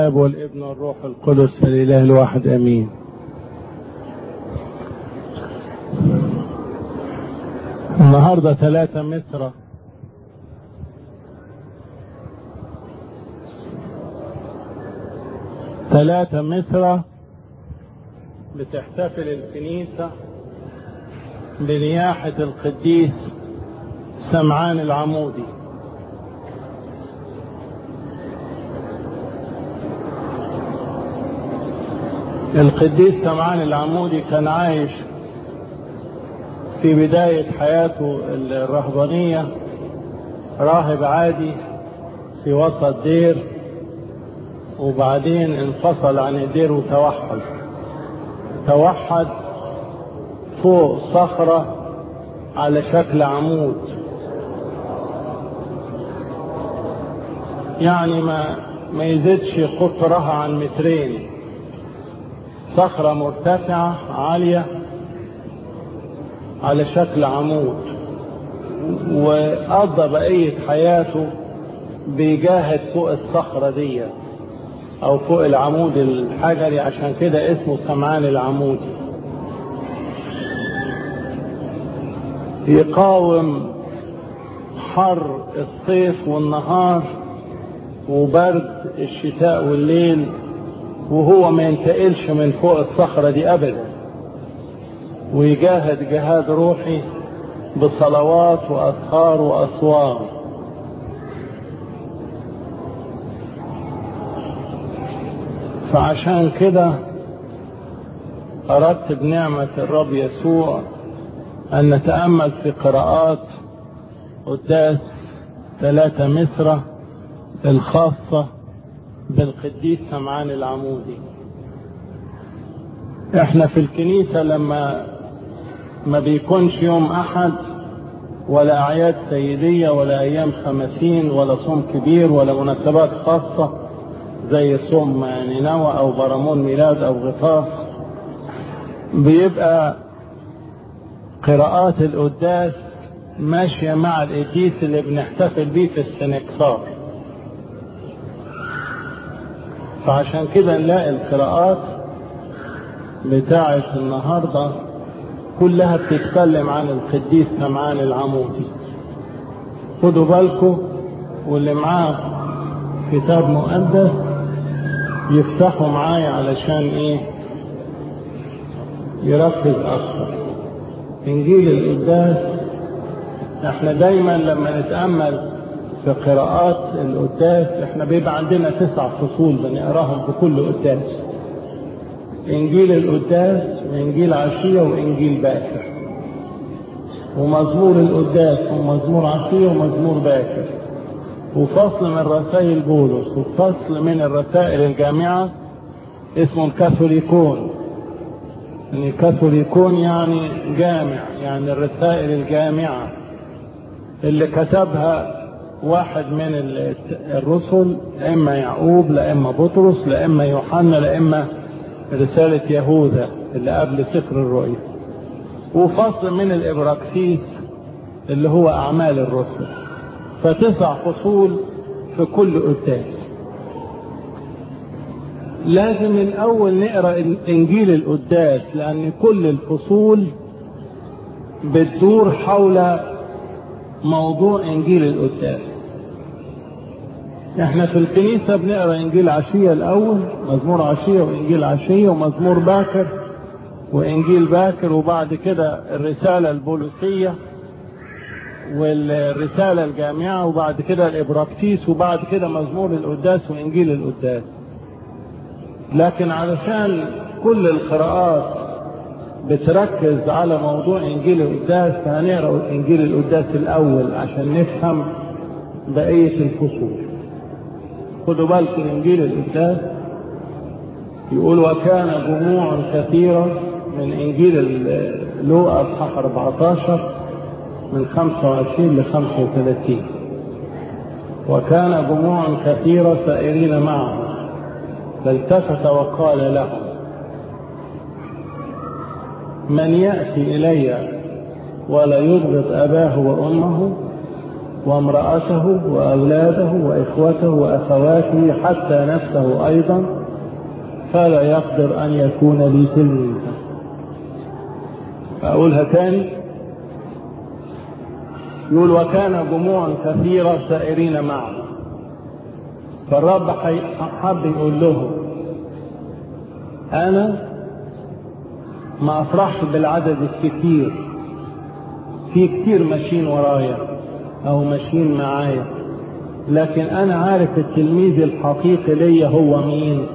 الآب والابن والروح القدس الإله الواحد آمين النهاردة ثلاثة مصر ثلاثة مصر بتحتفل الكنيسة بنياحة القديس سمعان العمودي القديس سمعان العمودي كان عايش في بداية حياته الرهبانية راهب عادي في وسط دير وبعدين انفصل عن الدير وتوحد توحد فوق صخرة على شكل عمود يعني ما ما يزيدش قطرها عن مترين صخرة مرتفعة عالية على شكل عمود وقضى بقية حياته بيجاهد فوق الصخرة دي أو فوق العمود الحجري عشان كده اسمه سمعان العمودي يقاوم حر الصيف والنهار وبرد الشتاء والليل وهو ما ينتقلش من فوق الصخرة دي أبدا ويجاهد جهاد روحي بصلوات وأسخار وأصوات فعشان كده أردت بنعمة الرب يسوع أن نتأمل في قراءات قداس ثلاثة مصر الخاصة بالقديس سمعان العمودي احنا في الكنيسة لما ما بيكونش يوم أحد ولا أعياد سيدية ولا أيام خمسين ولا صوم كبير ولا مناسبات خاصة زي صوم نينوى أو برامون ميلاد أو غطاس بيبقى قراءات القداس ماشية مع القديس اللي بنحتفل بيه في السنكسار فعشان كده نلاقي القراءات بتاعة النهاردة كلها بتتكلم عن القديس سمعان العمودي خدوا بالكم واللي معاه كتاب مقدس يفتحوا معايا علشان ايه يركز اكثر انجيل القداس احنا دايما لما نتامل في قراءات القداس احنا بيبقى عندنا تسع فصول بنقراهم في كل قداس انجيل القداس وانجيل عشيه وانجيل باكر ومزمور القداس ومزمور عشيه ومزمور باكر وفصل من رسائل بولس وفصل من الرسائل الجامعه اسمه الكاثوليكون يعني كاثوليكون يعني جامع يعني الرسائل الجامعه اللي كتبها واحد من الرسل لا اما يعقوب لا اما بطرس لا اما يوحنا لا اما رسالة يهوذا اللي قبل سفر الرؤيا وفصل من الابراكسيس اللي هو اعمال الرسل فتسع فصول في كل قداس لازم الاول نقرا انجيل القداس لان كل الفصول بتدور حول موضوع انجيل القداس احنا في الكنيسه بنقرا انجيل عشيه الاول مزمور عشيه وانجيل عشيه ومزمور باكر وانجيل باكر وبعد كده الرساله البوليسيه والرساله الجامعه وبعد كده الابراكسيس وبعد كده مزمور القداس وانجيل القداس لكن علشان كل القراءات بتركز على موضوع انجيل القداس فهنقرا انجيل القداس الاول عشان نفهم بقيه الفصول خدوا بالكم انجيل القداس يقول وكان جموع كثيره من انجيل لوقا اصحاح 14 من 25 ل 35 وكان جموع كثيره سائرين معه فالتفت وقال لهم من يأتي إلي ولا يبغض أباه وأمه وامرأته وأولاده وإخوته وأخواته حتى نفسه أيضا فلا يقدر أن يكون لي تلميذا أقولها تاني يقول وكان جموع كثيرة سائرين معه فالرب حب يقول لهم أنا ما أفرحش بالعدد الكثير في كتير ماشيين ورايا أو ماشيين معايا لكن أنا عارف التلميذ الحقيقي ليا هو مين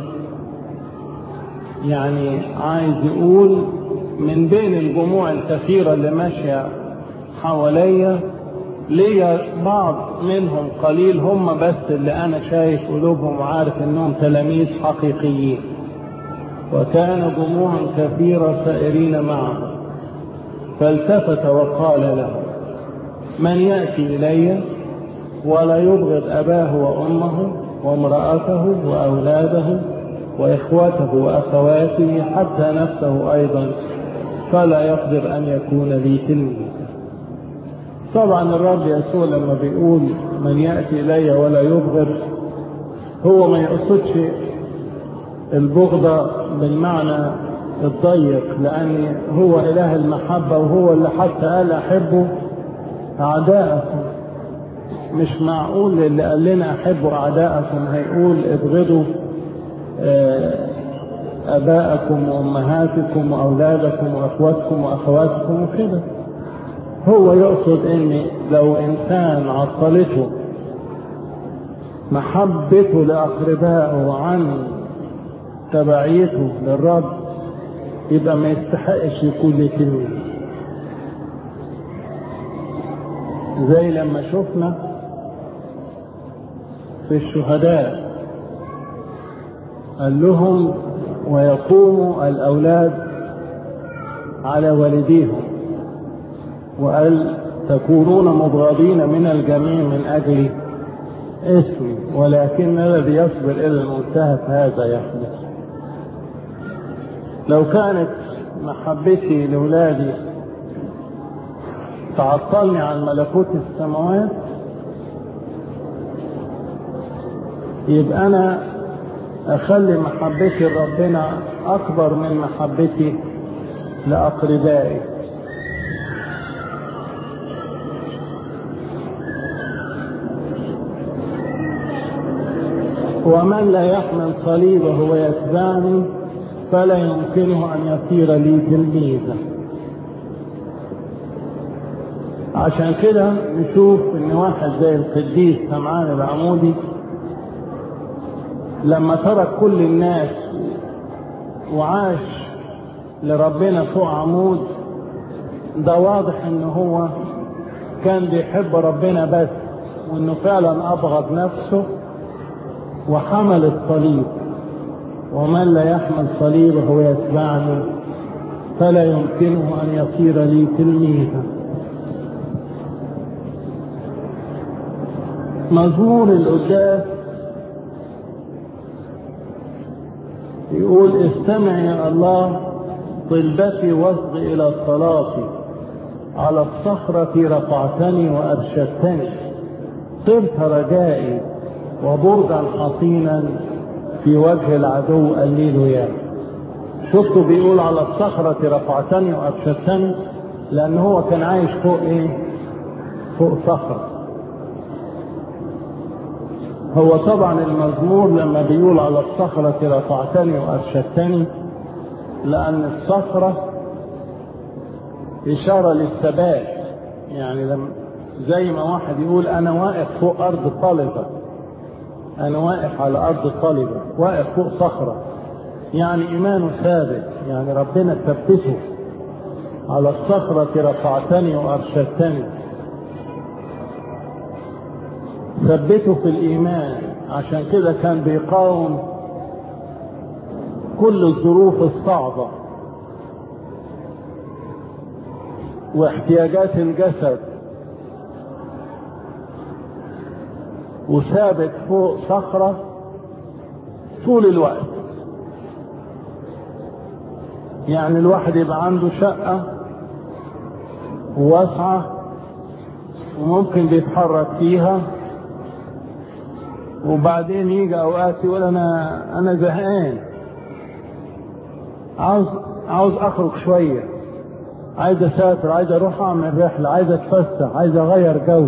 يعني عايز يقول من بين الجموع الكثيرة اللي ماشية حواليا ليا بعض منهم قليل هم بس اللي أنا شايف قلوبهم وعارف إنهم تلاميذ حقيقيين وكان جموع كثيرة سائرين معه فالتفت وقال له من يأتي إلي ولا يبغض أباه وأمه وامرأته وأولاده وإخوته وأخواته حتى نفسه أيضا فلا يقدر أن يكون لي تلميذا طبعا الرب يسوع لما بيقول من يأتي إلي ولا يبغض هو ما يقصدش البغضة بالمعنى الضيق لأن هو إله المحبة وهو اللي حتى قال أحبه أعداءكم مش معقول اللي قال لنا أحبوا أعداءكم هيقول ابغضوا أباءكم وأمهاتكم وأولادكم وأخواتكم وأخواتكم وكده هو يقصد إن لو إنسان عطلته محبته لأقربائه عن تبعيته للرب يبقى ما يستحقش يكون لي تلميذ زي لما شفنا في الشهداء قال لهم ويقوم الأولاد على والديهم وقال تكونون مبغضين من الجميع من أجل اسمي ولكن الذي يصبر إلى المنتهى فهذا يحدث لو كانت محبتي لأولادي تعطلني عن ملكوت السماوات يبقى أنا أخلي محبتي لربنا أكبر من محبتي لأقربائي ومن لا يحمل صليبه ويتبعني فلا يمكنه أن يصير لي تلميذا عشان كده نشوف ان واحد زي القديس سمعان العمودي لما ترك كل الناس وعاش لربنا فوق عمود ده واضح ان هو كان بيحب ربنا بس وانه فعلا ابغض نفسه وحمل الصليب ومن لا يحمل صليبه ويتبعني فلا يمكنه ان يصير لي تلميذا مزمور القداس يقول استمع يا الله طلبتي واصغ الى صلاتي على الصخرة رفعتني وأرشدتني صرت رجائي وبرجا حصينا في وجه العدو الليل يا شفته بيقول على الصخرة رفعتني وأرشدتني لأن هو كان عايش فوق إيه؟ فوق صخرة هو طبعا المزمور لما بيقول على الصخرة رفعتني وأرشدتني لأن الصخرة إشارة للثبات يعني لما زي ما واحد يقول أنا واقف فوق أرض صلبة أنا واقف على أرض صلبة واقف فوق صخرة يعني إيمانه ثابت يعني ربنا ثبته على الصخرة رفعتني وأرشدتني ثبته في الإيمان عشان كده كان بيقاوم كل الظروف الصعبة واحتياجات الجسد وثابت فوق صخرة طول الوقت يعني الواحد يبقى عنده شقة واسعة وممكن بيتحرك فيها وبعدين يجي اوقات يقول انا انا زهقان عاوز عاوز اخرج شويه عايز اسافر عايز اروح اعمل رحله عايز اتفسح عايز اغير جو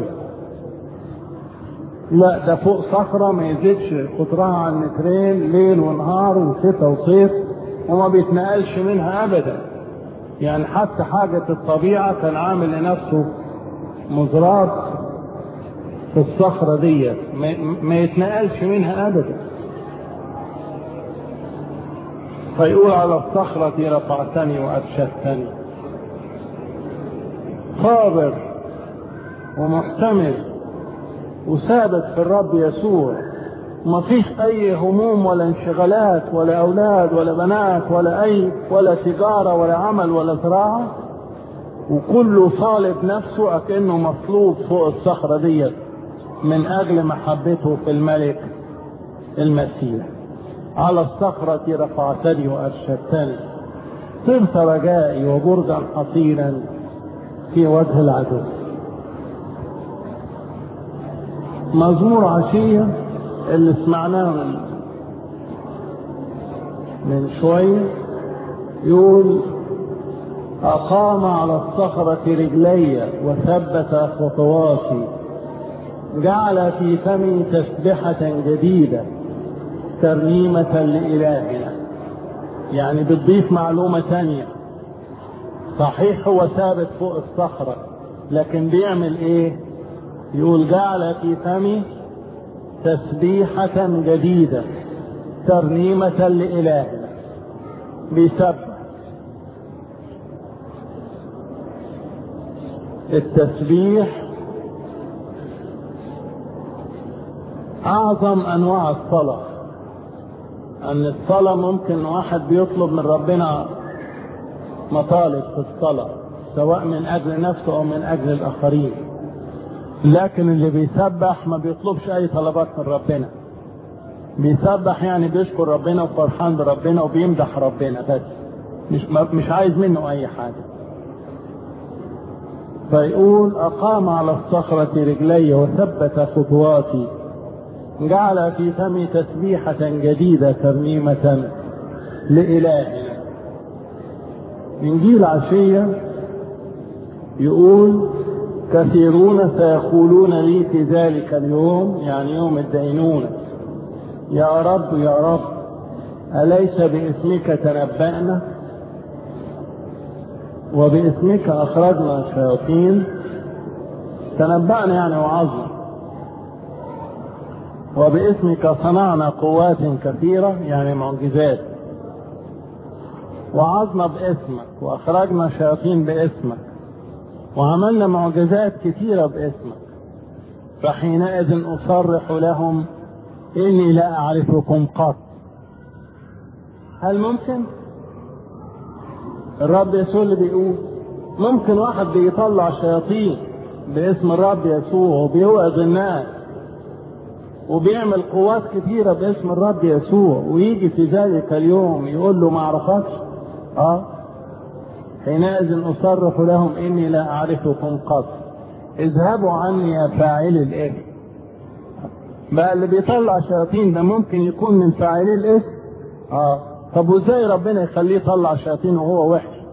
لا ده فوق صخره ما يزيدش قطرها عن مترين ليل ونهار وشتاء وصيف وما بيتنقلش منها ابدا يعني حتى حاجه الطبيعه كان عامل لنفسه مزرات في الصخره ديت ما يتنقلش منها ابدا فيقول على الصخرة رفعتني وأرشدتني صابر ومحتمل وثابت في الرب يسوع ما فيش أي هموم ولا انشغالات ولا أولاد ولا بنات ولا أي ولا تجارة ولا عمل ولا زراعة وكله صالب نفسه أكنه مصلوب فوق الصخرة ديت من أجل محبته في الملك المسيح على الصخرة رفعتني وأرشدتني صرت رجائي وبرجا حصينا في وجه العدو مزمور عشية اللي سمعناه من من شوية يقول أقام على الصخرة رجلي وثبت خطواتي جعل في فمي تسبحة جديدة ترنيمة لإلهنا يعني بتضيف معلومة تانية صحيح هو ثابت فوق الصخرة لكن بيعمل ايه يقول جعل في فمي تسبيحة جديدة ترنيمة لإلهنا بيسبح التسبيح أعظم أنواع الصلاة أن الصلاة ممكن واحد بيطلب من ربنا مطالب في الصلاة سواء من أجل نفسه أو من أجل الآخرين لكن اللي بيسبح ما بيطلبش أي طلبات من ربنا بيسبح يعني بيشكر ربنا وفرحان بربنا وبيمدح ربنا بس مش مش عايز منه أي حاجة فيقول أقام على الصخرة رجلي وثبت خطواتي جعل في فمي تسبيحة جديدة ترنيمة لإلهنا إنجيل عشية يقول كثيرون سيقولون لي في ذلك اليوم يعني يوم الدينونة يا رب يا رب أليس باسمك تنبأنا وباسمك أخرجنا الشياطين تنبأنا يعني وعظنا وباسمك صنعنا قوات كثيرة يعني معجزات وعظنا باسمك واخرجنا شياطين باسمك وعملنا معجزات كثيرة باسمك فحينئذ اصرح لهم اني لا اعرفكم قط هل ممكن الرب يسوع اللي بيقول ممكن واحد بيطلع شياطين باسم الرب يسوع وبيوعظ الناس وبيعمل قوات كثيرة باسم الرب يسوع ويجي في ذلك اليوم يقول له ما اعرفكش اه حينئذ اصرح لهم اني لا اعرفكم قط اذهبوا عني يا فاعلي الاثم بقى اللي بيطلع شياطين ده ممكن يكون من فاعلي الاثم اه طب وازاي ربنا يخليه يطلع شياطين وهو وحش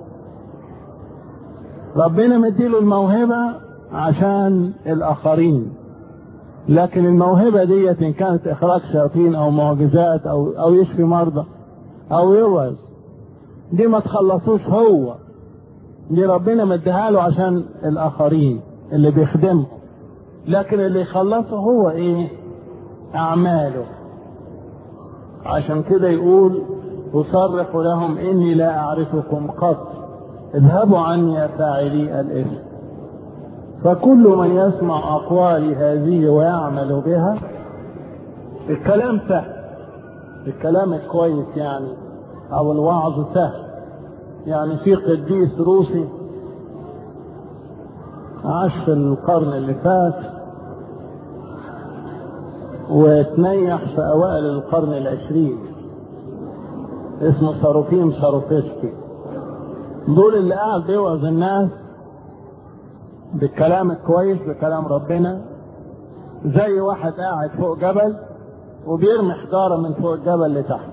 ربنا مديله الموهبة عشان الآخرين لكن الموهبة دي إن كانت إخراج شياطين أو معجزات أو أو يشفي مرضى أو يوعظ دي ما تخلصوش هو دي ربنا مديها له عشان الآخرين اللي بيخدمهم لكن اللي يخلصه هو إيه؟ أعماله عشان كده يقول أصرح لهم إني لا أعرفكم قط اذهبوا عني يا فاعلي الإثم فكل من يسمع أقوالي هذه ويعمل بها الكلام سهل الكلام الكويس يعني أو الوعظ سهل يعني في قديس روسي عاش في القرن اللي فات وتنيح في أوائل القرن العشرين اسمه صاروفيم صاروفسكي دول اللي قاعد بيوعظ الناس بالكلام الكويس بكلام ربنا زي واحد قاعد فوق جبل وبيرمي حجاره من فوق الجبل لتحت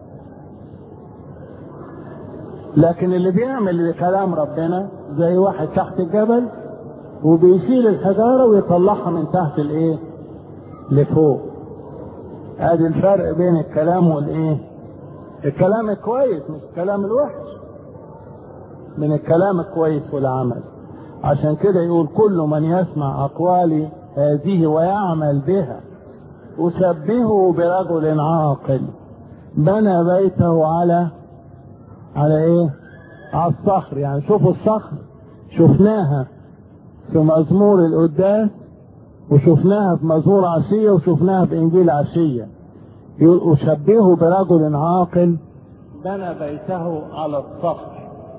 لكن اللي بيعمل بكلام ربنا زي واحد تحت الجبل وبيشيل الحجاره ويطلعها من تحت الايه لفوق ادي الفرق بين الكلام والايه الكلام الكويس مش الكلام الوحش من الكلام الكويس والعمل عشان كده يقول كل من يسمع اقوالي هذه ويعمل بها أشبهه برجل عاقل بنى بيته على على ايه على الصخر يعني شوفوا الصخر شفناها في مزمور القداس وشفناها في مزمور عشية وشفناها في إنجيل عشية يقول أشبهه برجل عاقل بنى بيته على الصخر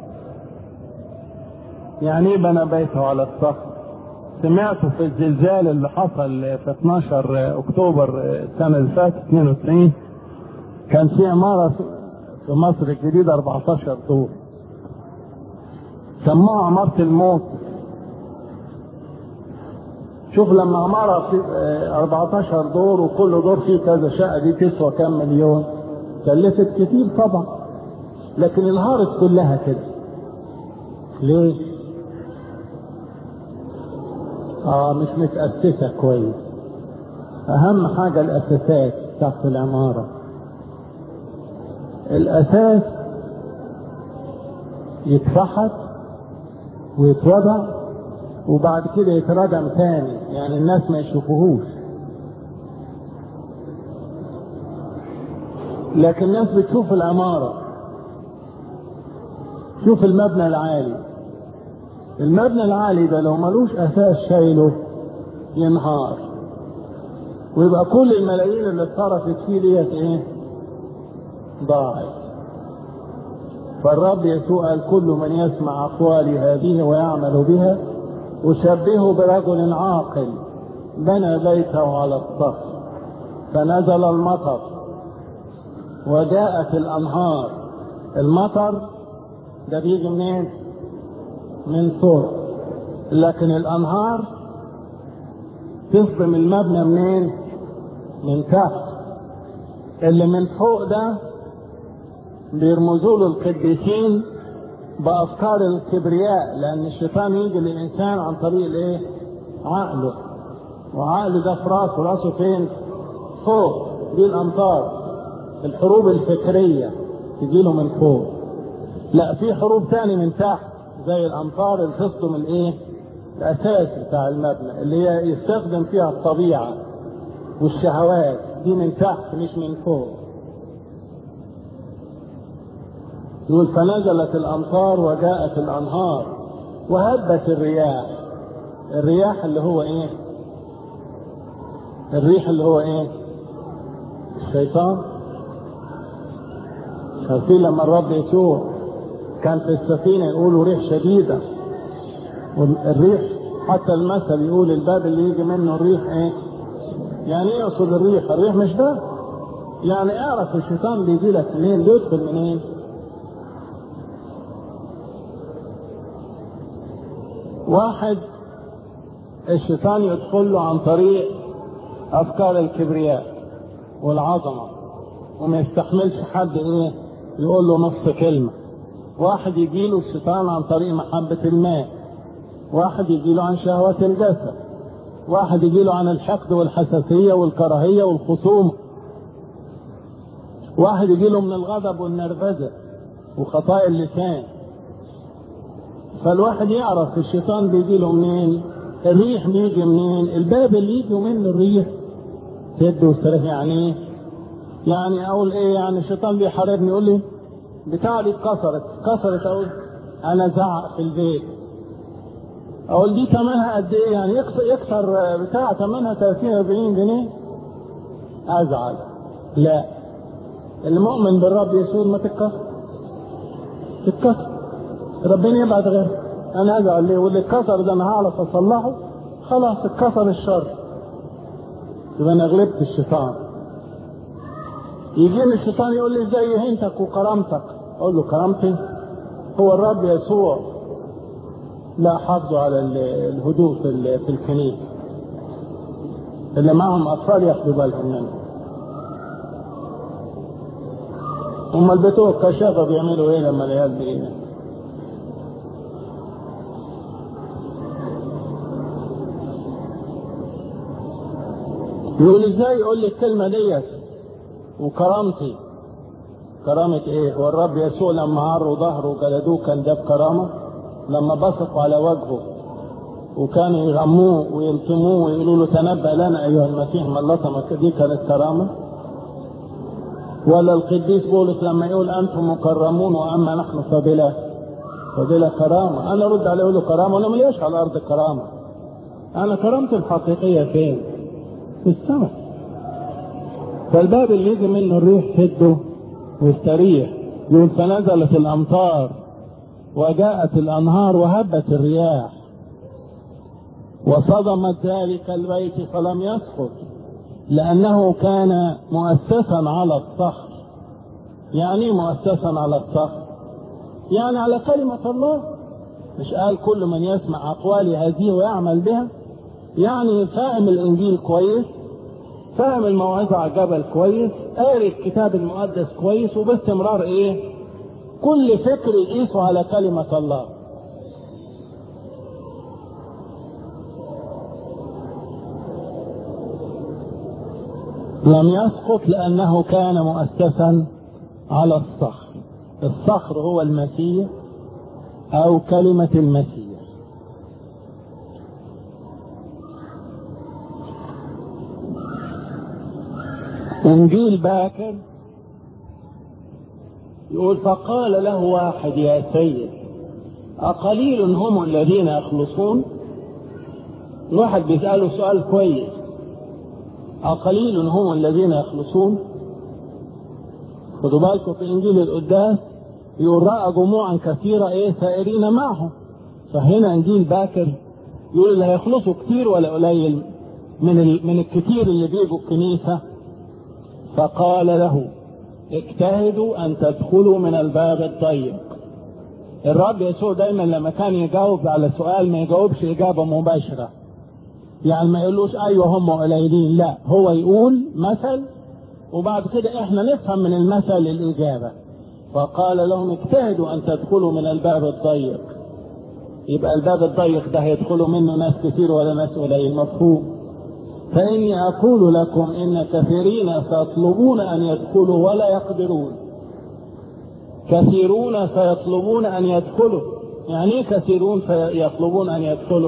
يعني ايه بنى بيته على الصخر سمعته في الزلزال اللي حصل في 12 اكتوبر السنه اللي فاتت 92 كان في عماره في مصر الجديده 14 دور سموها عماره الموت شوف لما عماره في 14 دور وكل دور فيه كذا شقه دي تسوى كام مليون كلفت كتير طبعا لكن انهارت كلها كده ليه؟ اه مش متأسسة كويس أهم حاجة الأساسات تحت العمارة الأساس يتفحت ويتوضع وبعد كده يتردم تاني يعني الناس ما يشوفوهوش لكن الناس بتشوف العمارة شوف المبنى العالي المبنى العالي ده لو ملوش اساس شايله ينهار ويبقى كل الملايين اللي اتصرفت فيه ديت ايه ضاعت فالرب يسوع قال كل من يسمع اقوالي هذه ويعمل بها اشبهه برجل عاقل بنى بيته على الصخر فنزل المطر وجاءت الانهار المطر ده بيجي منين من فوق لكن الانهار تصدم المبنى منين من تحت اللي من فوق ده بيرمزوا له القديسين بافكار الكبرياء لان الشيطان يجي للانسان عن طريق الايه عقله وعقله ده في راسه راسه فين فوق دي الامطار الحروب الفكريه تجي له من فوق لا في حروب تاني من تحت زي الامطار اللي تصدم الايه الاساس بتاع المبنى اللي هي يستخدم فيها الطبيعه والشهوات دي من تحت مش من فوق يقول فنزلت الامطار وجاءت الانهار وهبت الرياح الرياح اللي هو ايه الريح اللي هو ايه الشيطان عارفين لما الرب يسوع كان في السفينة يقولوا ريح شديدة والريح حتى المثل يقول الباب اللي يجي منه الريح ايه يعني ايه يقصد الريح الريح مش ده يعني اعرف الشيطان بيجي لك منين بيدخل منين واحد الشيطان يدخل له عن طريق افكار الكبرياء والعظمه وما يستحملش حد ايه يقول له نص كلمه واحد يجي له الشيطان عن طريق محبه الماء واحد يجي له عن شهوات الجسد واحد يجي له عن الحقد والحساسيه والكراهيه والخصومه واحد يجي له من الغضب والنرفزه وخطايا اللسان فالواحد يعرف الشيطان بيجي له منين الريح بيجي منين الباب اللي يجي منه الريح سد واستريح يعني ايه يعني اقول ايه يعني الشيطان بيحاربني يقول لي بتاع دي اتكسرت اتكسرت اقول انا زعق في البيت اقول دي ثمنها قد ايه يعني يكسر, يكسر بتاع ثمنها 30 40 جنيه ازعل لا المؤمن بالرب يسوع ما تتكسر تتكسر ربنا يبعد غير انا ازعل ليه واللي اتكسر ده انا هعرف اصلحه خلاص اتكسر الشر يبقى انا غلبت الشيطان يجيني الشيطان يقول لي زي هنتك وكرامتك اقول له كرامتي هو الرب يسوع لا حافظوا على الهدوء في في الكنيسة اللي معهم أطفال ياخدوا بالهم منهم هم البتوع الكشافة بيعملوا ايه لما العيال بي يقول ازاي يقول لي الكلمة ديت وكرامتي كرامة ايه هو الرب يسوع لما عروا ظهره وجلدوه كان ده بكرامة لما بصقوا على وجهه وكانوا يغموه ويلطموه ويقولوا له تنبأ لنا ايها المسيح من لطمك دي كانت كرامة ولا القديس بولس لما يقول انتم مكرمون واما نحن فبلا فبلا كرامة انا ارد عليه اقول له كرامة وانا ملياش على الارض كرامة انا كرامتي الحقيقية فين في السماء فالباب اللي يجي منه الريح تده واستريح يقول فنزلت الامطار وجاءت الانهار وهبت الرياح وصدمت ذلك البيت فلم يسقط لانه كان مؤسسا على الصخر يعني مؤسسا على الصخر يعني على كلمة الله مش قال كل من يسمع أقوالي هذه ويعمل بها يعني فاهم الإنجيل كويس فاهم الموعظة على الجبل كويس قاري الكتاب المقدس كويس وباستمرار ايه كل فكر يقيسه على كلمة الله لم يسقط لأنه كان مؤسسا على الصخر الصخر هو المسيح أو كلمة المسيح انجيل باكر يقول فقال له واحد يا سيد أقليل هم الذين يخلصون واحد بيسأله سؤال كويس أقليل هم الذين يخلصون خدوا بالكم في إنجيل القداس يقول رأى جموعا كثيرة إيه سائرين معهم فهنا إنجيل باكر يقول اللي هيخلصوا كتير ولا قليل من من الكتير اللي بيجوا الكنيسه فقال له اجتهدوا ان تدخلوا من الباب الضيق الرب يسوع دايما لما كان يجاوب على سؤال ما يجاوبش اجابه مباشره يعني ما يقولوش ايوه هم قليلين لا هو يقول مثل وبعد كده احنا نفهم من المثل الاجابه فقال لهم اجتهدوا ان تدخلوا من الباب الضيق يبقى الباب الضيق ده هيدخلوا منه ناس كتير ولا ناس قليل مفهوم فإني أقول لكم إن كثيرين سيطلبون أن يدخلوا ولا يقدرون كثيرون سيطلبون أن يدخلوا يعني إيه كثيرون سيطلبون أن يدخلوا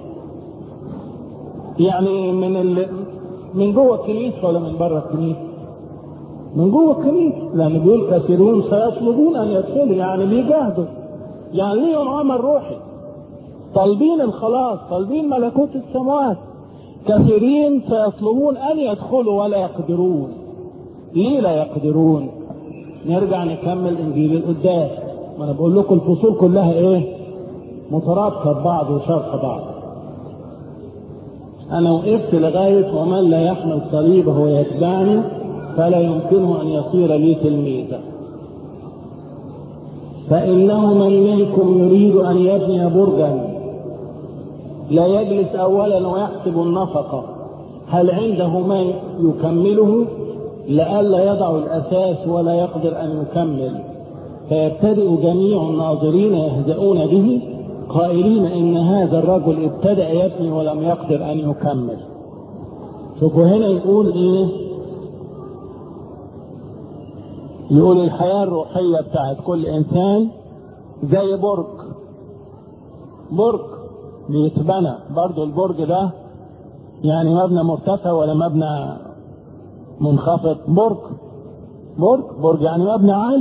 يعني من ال... من جوه الكنيسة ولا من بره الكنيسة من جوه الكنيسة لأن بيقول كثيرون سيطلبون أن يدخلوا يعني بيجاهدوا يعني ليهم عمل روحي طالبين الخلاص طالبين ملكوت السماوات كثيرين سيطلبون ان يدخلوا ولا يقدرون ليه لا يقدرون نرجع نكمل انجيل القداس ما انا بقول لكم الفصول كلها ايه مترابطه ببعض وشرح بعض انا وقفت لغايه ومن لا يحمل صليبه ويتبعني فلا يمكنه ان يصير لي تلميذا فانه من منكم يريد ان يبني برجا لا يجلس اولا ويحسب النفقه هل عنده ما يكمله لئلا يضع الاساس ولا يقدر ان يكمل فيبتدئ جميع الناظرين يهزؤون به قائلين ان هذا الرجل ابتدا يبني ولم يقدر ان يكمل شوفوا هنا يقول ايه يقول الحياه الروحيه بتاعت كل انسان زي برج برج بيتبنى برضو البرج ده يعني مبنى مرتفع ولا مبنى منخفض برج برج برج يعني مبنى عالي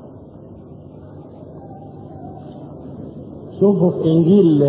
شوفوا في انجيل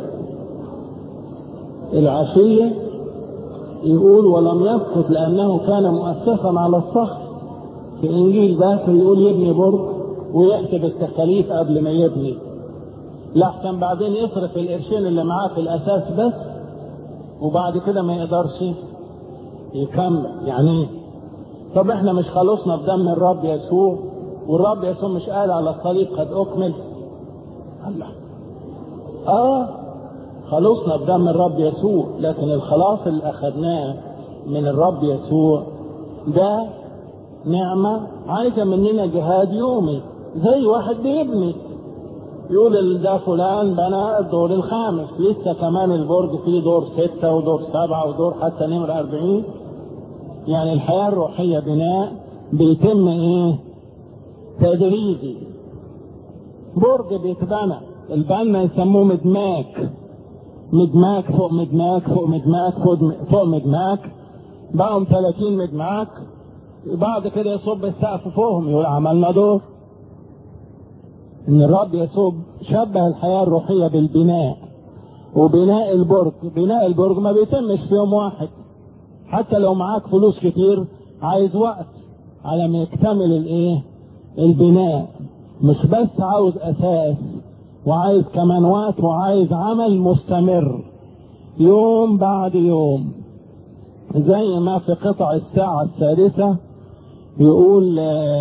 العشية يقول ولم يسقط لأنه كان مؤسسا على الصخر في إنجيل باكر يقول يبني برج ويحسب التكاليف قبل ما يبني لحسن بعدين يصرف القرشين اللي معاه في الاساس بس وبعد كده ما يقدرش يكمل يعني ايه طب احنا مش خلصنا بدم الرب يسوع والرب يسوع مش قال على الصليب قد اكمل الله اه خلصنا بدم الرب يسوع لكن الخلاص اللي اخذناه من الرب يسوع ده نعمة عايزة مننا جهاد يومي زي واحد بيبني يقول ده فلان بنى الدور الخامس لسه كمان البرج فيه دور ستة ودور سبعة ودور حتى نمرة أربعين يعني الحياة الروحية بناء بيتم ايه تدريجي برج بيتبنى البنا يسموه مدماك مدماك فوق مدماك فوق مدماك فوق, فوق مدماك بقوا 30 مدماك بعد كده يصب السقف فوقهم يقول عملنا دور ان الرب يصب شبه الحياة الروحية بالبناء وبناء البرج بناء البرج ما بيتمش في يوم واحد حتى لو معاك فلوس كتير عايز وقت على ما يكتمل الايه البناء مش بس عاوز اساس وعايز كمان وقت وعايز عمل مستمر يوم بعد يوم زي ما في قطع الساعة السادسة يقول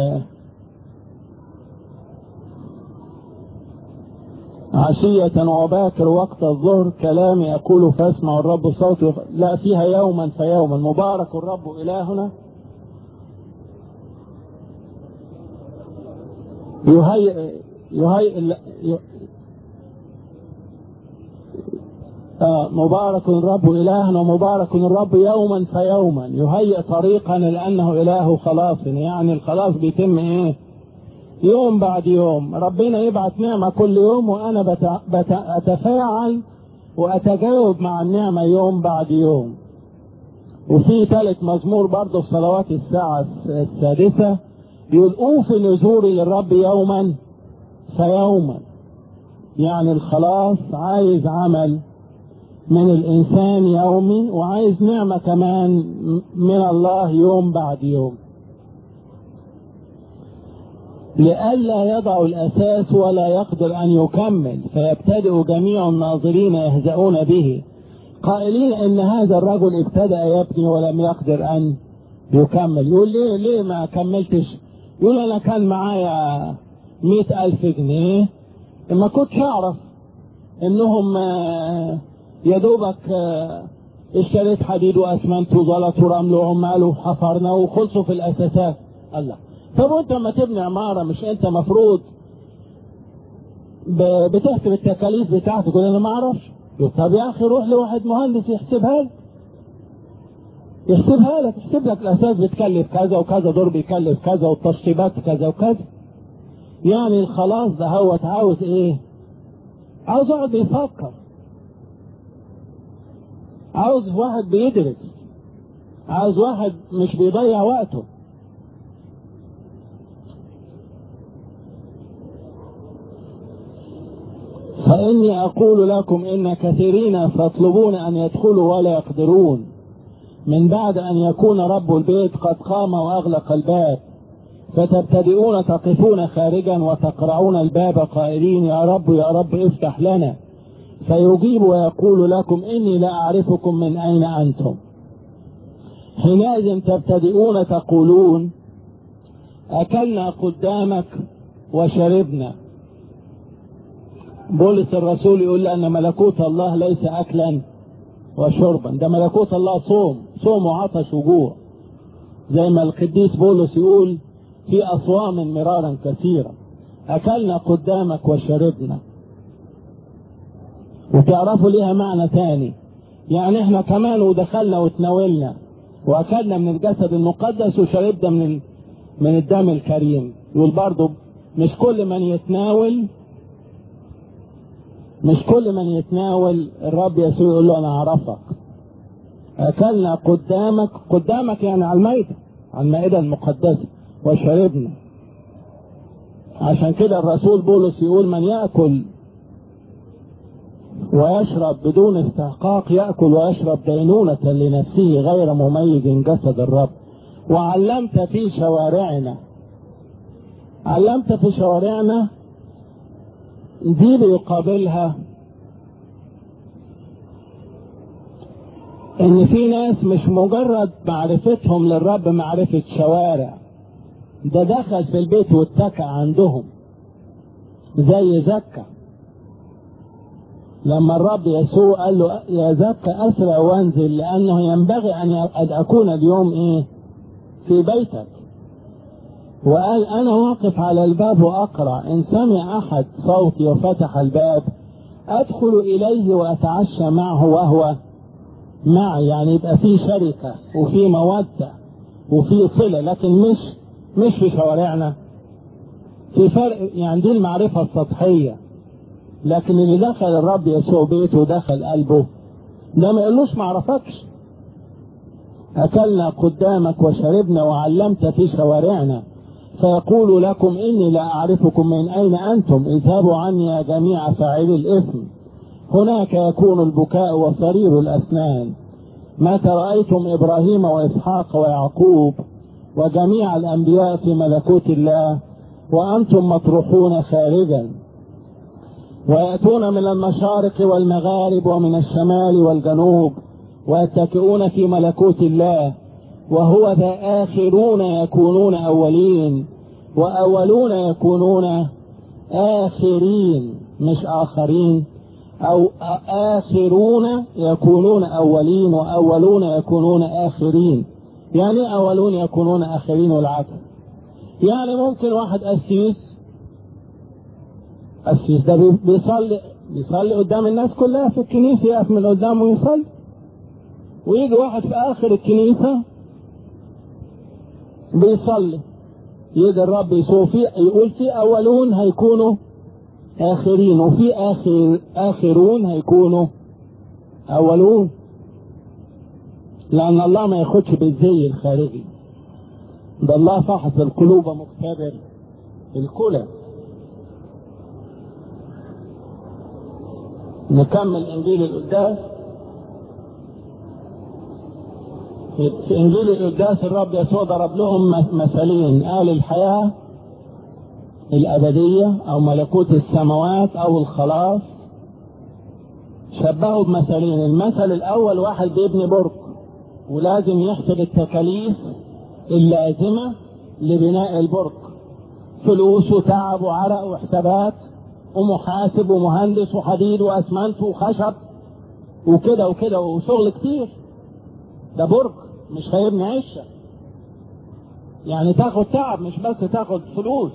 عشية وباكر وقت الظهر كلامي أقول فاسمع الرب صوتي لا فيها يوما فيوما مبارك الرب إلهنا يهيئ يهيئ آه مبارك الرب إلهنا ومبارك الرب يوما فيوما يهيئ طريقا لأنه إله خلاص يعني الخلاص بيتم إيه يوم بعد يوم ربنا يبعث نعمة كل يوم وأنا بت... بت... أتفاعل وأتجاوب مع النعمة يوم بعد يوم وفي ثالث مزمور برضه في صلوات الساعة السادسة يقول أوفي نزوري للرب يوما فيوما يعني الخلاص عايز عمل من الإنسان يومي وعايز نعمة كمان من الله يوم بعد يوم لئلا يضع الأساس ولا يقدر أن يكمل فيبتدئ جميع الناظرين يهزؤون به قائلين إن هذا الرجل ابتدأ يبني ولم يقدر أن يكمل يقول ليه ليه ما كملتش يقول أنا كان معايا مئة ألف جنيه ما كنتش أعرف إنهم يا دوبك اشتريت حديد واسمنت وزلط ورمل وعمال وحفرنا وخلصوا في الاساسات الله طب وانت لما تبني عماره مش انت مفروض بتحسب التكاليف بتاعتك تقول انا ما اعرفش طب يا اخي روح لواحد مهندس يحسبها لك يحسبها لك يحسب لك الاساس بتكلف كذا وكذا دور بيكلف كذا والتشطيبات كذا وكذا يعني الخلاص ده هو عاوز ايه عاوز يقعد يفكر عاوز واحد بيدرس عاوز واحد مش بيضيع وقته فإني أقول لكم إن كثيرين تطلبون أن يدخلوا ولا يقدرون من بعد أن يكون رب البيت قد قام وأغلق الباب فتبتدئون تقفون خارجا وتقرعون الباب قائلين يا رب يا رب افتح لنا فيجيب ويقول لكم إني لا أعرفكم من أين أنتم حينئذ تبتدئون تقولون أكلنا قدامك وشربنا بولس الرسول يقول أن ملكوت الله ليس أكلا وشربا ده ملكوت الله صوم صوم وعطش وجوع زي ما القديس بولس يقول في أصوام مرارا كثيرا أكلنا قدامك وشربنا وتعرفوا ليها معنى تاني يعني احنا كمان ودخلنا وتناولنا واكلنا من الجسد المقدس وشربنا من من الدم الكريم يقول برضه مش كل من يتناول مش كل من يتناول الرب يسوع يقول له انا اعرفك اكلنا قدامك قدامك يعني على المائده على المائده المقدسه وشربنا عشان كده الرسول بولس يقول من ياكل ويشرب بدون استحقاق يأكل ويشرب دينونة لنفسه غير مميز جسد الرب وعلمت في شوارعنا علمت في شوارعنا دي بيقابلها ان في ناس مش مجرد معرفتهم للرب معرفة شوارع ده دخل في البيت واتكى عندهم زي زكا لما الرب يسوع قال له يا زكى أسرع وانزل لأنه ينبغي أن أكون اليوم إيه في بيتك وقال أنا واقف على الباب وأقرأ إن سمع أحد صوتي وفتح الباب أدخل إليه وأتعشى معه وهو معي يعني يبقى في شركة وفي مودة وفي صلة لكن مش مش في شوارعنا في فرق يعني دي المعرفة السطحية لكن اللي دخل الرب يسوع بيته ودخل قلبه ده ما يقولوش ما اعرفكش اكلنا قدامك وشربنا وعلمت في شوارعنا فيقول لكم اني لا اعرفكم من اين انتم اذهبوا عني يا جميع فاعلي الاثم هناك يكون البكاء وصرير الاسنان متى رايتم ابراهيم واسحاق ويعقوب وجميع الانبياء في ملكوت الله وانتم مطروحون خارجا ويأتون من المشارق والمغارب ومن الشمال والجنوب ويتكئون في ملكوت الله وهو ذا آخرون يكونون أولين وأولون يكونون آخرين مش آخرين أو آخرون يكونون أولين وأولون يكونون آخرين يعني أولون يكونون آخرين والعكس يعني ممكن واحد أسيس السيس ده بيصلي بيصلي قدام الناس كلها في الكنيسة يقف من قدامه ويصلي ويجي واحد في آخر الكنيسة بيصلي يجي الرب يسوع في يقول في أولون هيكونوا آخرين وفي آخر آخرون هيكونوا أولون لأن الله ما ياخدش بالزي الخارجي ده الله فحص القلوب مختبر الكلى نكمل انجيل القداس في انجيل القداس الرب يسوع ضرب لهم مثلين قال الحياه الابديه او ملكوت السماوات او الخلاص شبهوا بمثلين المثل الاول واحد بيبني برج ولازم يحسب التكاليف اللازمه لبناء البرج فلوس وتعب وعرق وحسابات ومحاسب ومهندس وحديد واسمنت وخشب وكده وكده وشغل كتير ده برج مش هيبني عشه يعني تاخد تعب مش بس تاخد فلوس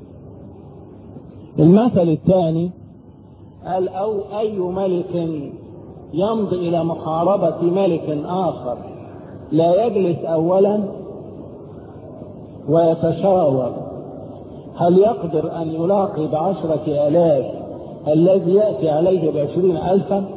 المثل الثاني قال او اي ملك يمضي الى محاربه ملك اخر لا يجلس اولا ويتشاور هل يقدر أن يلاقي بعشرة آلاف الذي يأتي عليه بعشرين ألفا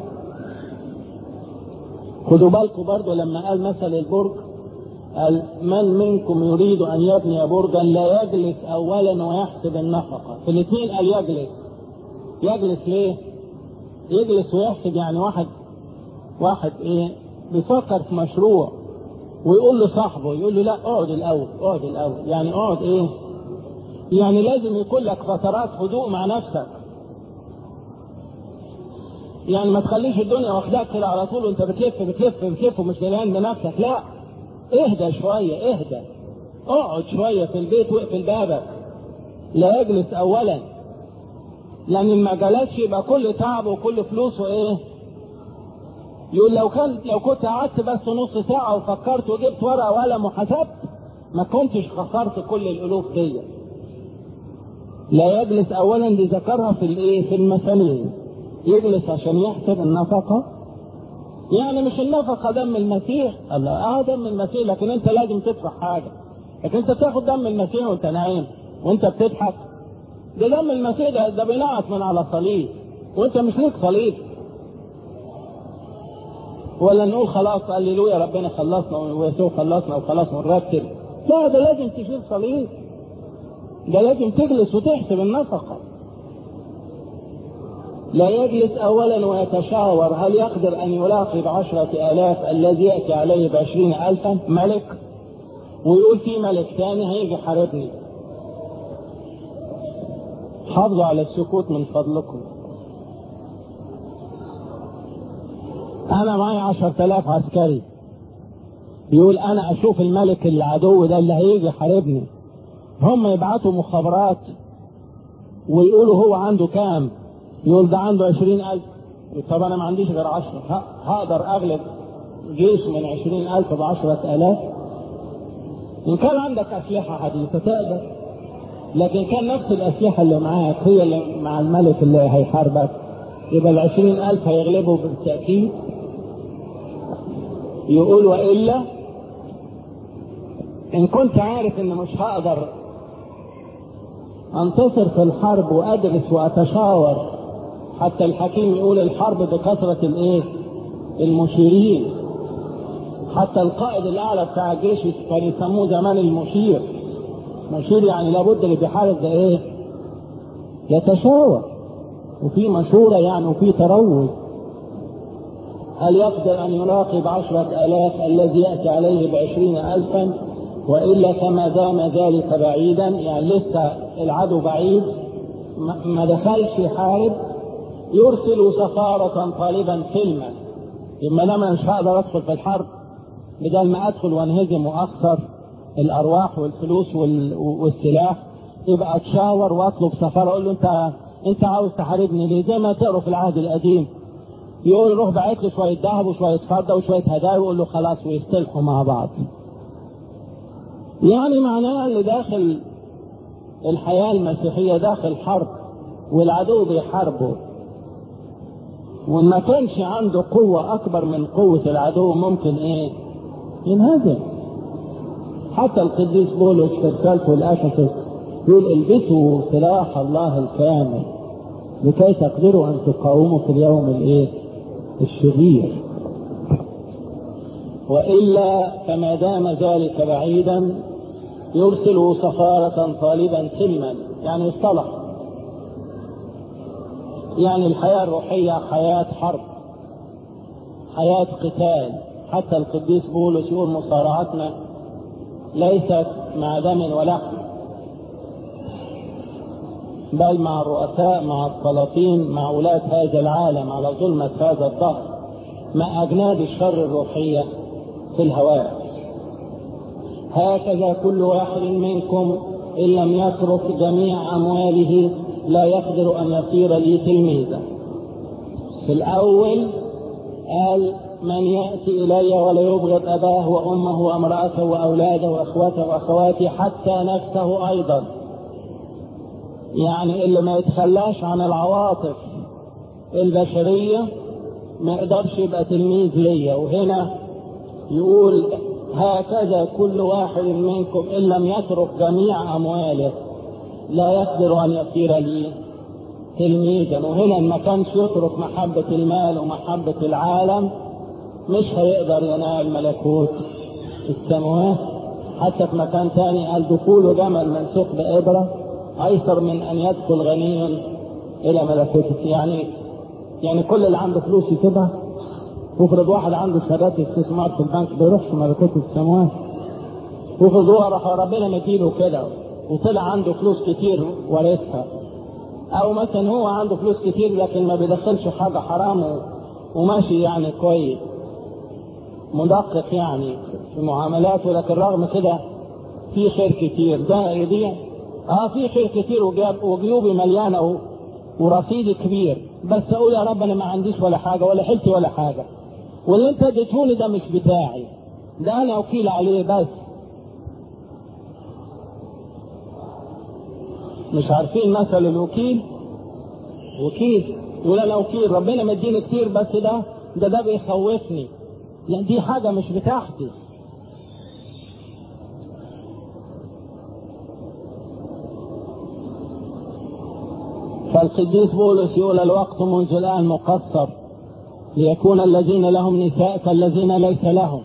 خدوا بالكم برضو لما قال مثل البرج قال من منكم يريد أن يبني برجا لا يجلس أولا ويحسب النفقة في الاثنين قال يجلس يجلس ليه؟ يجلس ويحسب يعني واحد واحد ايه بيفكر في مشروع ويقول لصاحبه يقول له لا اقعد الاول اقعد الاول يعني اقعد ايه يعني لازم يكون لك فترات هدوء مع نفسك يعني ما تخليش الدنيا واخداك كده على طول وانت بتلف بتلف بتلف ومش جلان بنفسك لا اهدى شويه اهدى اقعد شويه في البيت واقفل بابك لا يجلس اولا لان ما جلسش يبقى كل تعبه وكل فلوسه ايه يقول لو كان لو كنت قعدت بس نص ساعه وفكرت وجبت ورقه وقلم وحسبت ما كنتش خسرت كل الالوف دي لا يجلس اولا دي ذكرها في الايه في المثلين يجلس عشان يحسب النفقه يعني مش النفقه دم المسيح الله اه دم المسيح لكن انت لازم تدفع حاجه لكن انت تاخد دم المسيح وانت نايم وانت بتضحك ده دم المسيح ده, ده بينعت من على صليب وانت مش ليك صليب ولا نقول خلاص هللويا ربنا خلصنا ويسوع خلصنا وخلاص ونرتب لا ده لازم تشيل صليب ده لازم تجلس وتحسب النفقة لا يجلس أولا ويتشاور هل يقدر أن يلاقي بعشرة آلاف الذي يأتي عليه بعشرين ألفا ملك ويقول في ملك ثاني هيجي حاربني حافظوا على السكوت من فضلكم أنا معي عشرة آلاف عسكري يقول أنا أشوف الملك العدو ده اللي هيجي يحاربني هم يبعتوا مخابرات ويقولوا هو عنده كام يقول ده عنده عشرين ألف طب انا ما عنديش غير عشرة هقدر اغلب جيش من عشرين الف بعشرة الاف ان كان عندك اسلحة حديثة تقدر لكن كان نفس الاسلحة اللي معاك هي اللي مع الملك اللي هيحاربك يبقى العشرين الف هيغلبوا بالتأكيد يقول والا ان كنت عارف ان مش هقدر انتصر في الحرب وادرس واتشاور حتى الحكيم يقول الحرب بكثرة الايه المشيرين حتى القائد الاعلى بتاع الجيش كان يسموه زمان المشير مشير يعني لابد اللي بيحارب ده ايه يتشاور وفي مشورة يعني وفي تروج هل يقدر أن يراقب عشرة آلاف الذي يأتي عليه بعشرين ألفا وإلا فما دام ذلك بعيدا يعني لسه العدو بعيد ما دخلش يحارب يرسل سفارة طالبا سلما إما لما مش هقدر أدخل في الحرب بدل ما أدخل وانهزم وأخسر الأرواح والفلوس والسلاح يبقى أتشاور وأطلب سفارة أقول له أنت أنت عاوز تحاربني ليه؟ زي ما تقروا في العهد القديم يقول روح بعت له شوية ذهب وشوية فضة وشوية هدايا ويقول له خلاص ويصطلحوا مع بعض. يعني معناه اللي داخل الحياة المسيحية داخل حرب والعدو بيحاربه وإن ما كانش عنده قوة أكبر من قوة العدو ممكن إيه؟ ينهزم. حتى القديس بولس في رسالته لأفسس يقول البسوا سلاح الله الكامل لكي تقدروا أن تقاوموا في اليوم الإيه؟ الشرير. وإلا فما دام ذلك بعيدا يرسل سفارة طالبا سلما يعني اصطلح يعني الحياة الروحية حياة حرب حياة قتال حتى القديس بولس يقول مصارعتنا ليست مع دم ولحم بل مع الرؤساء مع السلاطين مع ولاة هذا العالم على ظلمة هذا الظهر مع أجناد الشر الروحية في الهواء هكذا كل واحد منكم إن لم يترك جميع أمواله لا يقدر أن يصير لي تلميذا في الأول قال من يأتي إلي ولا يبغض أباه وأمه وامرأته وأولاده وأخواته وأخواته حتى نفسه أيضا يعني اللي ما يتخلاش عن العواطف البشرية ما يقدرش يبقى تلميذ ليا وهنا يقول هكذا كل واحد منكم إن لم يترك جميع أمواله لا يقدر أن يصير لي تلميذا وهنا ما كانش يترك محبة المال ومحبة العالم مش هيقدر ينال ملكوت السماوات حتى في مكان تاني قال دخول جمل من ثقب إبرة أيسر من أن يدخل غنيا إلى ملكوت يعني يعني كل اللي عنده فلوس يسيبها وافرض واحد عنده شهادات استثمار في البنك بيروح في ملكوت السماوات وافرض هو راح ربنا مديله كده وطلع عنده فلوس كتير ورثها او مثلا هو عنده فلوس كتير لكن ما بيدخلش حاجه حرام وماشي يعني كويس مدقق يعني في معاملاته لكن رغم كده في خير كتير ده يضيع اه في خير كتير وجيوبي مليانه ورصيدي كبير بس اقول يا رب انا ما عنديش ولا حاجه ولا حلتي ولا حاجه واللي انت اديتهولي ده مش بتاعي ده انا وكيل عليه بس مش عارفين مثل الوكيل وكيل يقول انا وكيل ربنا مديني كتير بس ده ده ده بيخوفني لان دي حاجه مش بتاعتي فالقديس بولس يقول الوقت منذ الآن مقصر ليكون الذين لهم نساء كالذين ليس لهم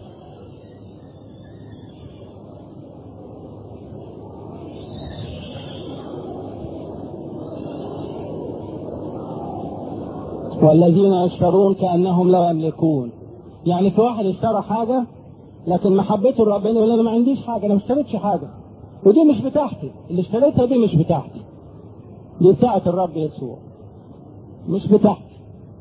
والذين يشترون كأنهم لا يملكون يعني في واحد اشترى حاجة لكن محبته لربنا يقول أنا ما عنديش حاجة أنا ما اشتريتش حاجة ودي مش بتاعتي اللي اشتريتها دي مش بتاعتي دي بتاعة الرب يسوع مش بتاعتي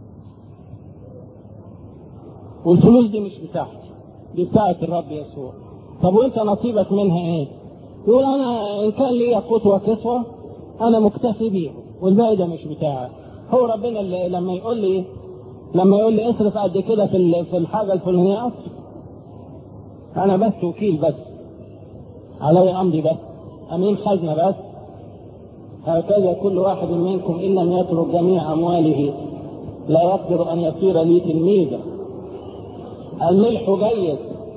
والفلوس دي مش بتاعتي دي بتاعة الرب يسوع طب وانت نصيبك منها ايه؟ يقول انا ان كان لي قوت وكسوة انا مكتفي بيه والباقي ده مش بتاعي هو ربنا اللي لما يقول لي لما يقول لي اصرف قد كده في في الحاجه الفلانيه اصرف انا بس وكيل بس علي امضي بس امين خزنه بس هكذا كل واحد منكم ان لم يترك جميع امواله لا يقدر ان يصير لي تلميذا الملح جيد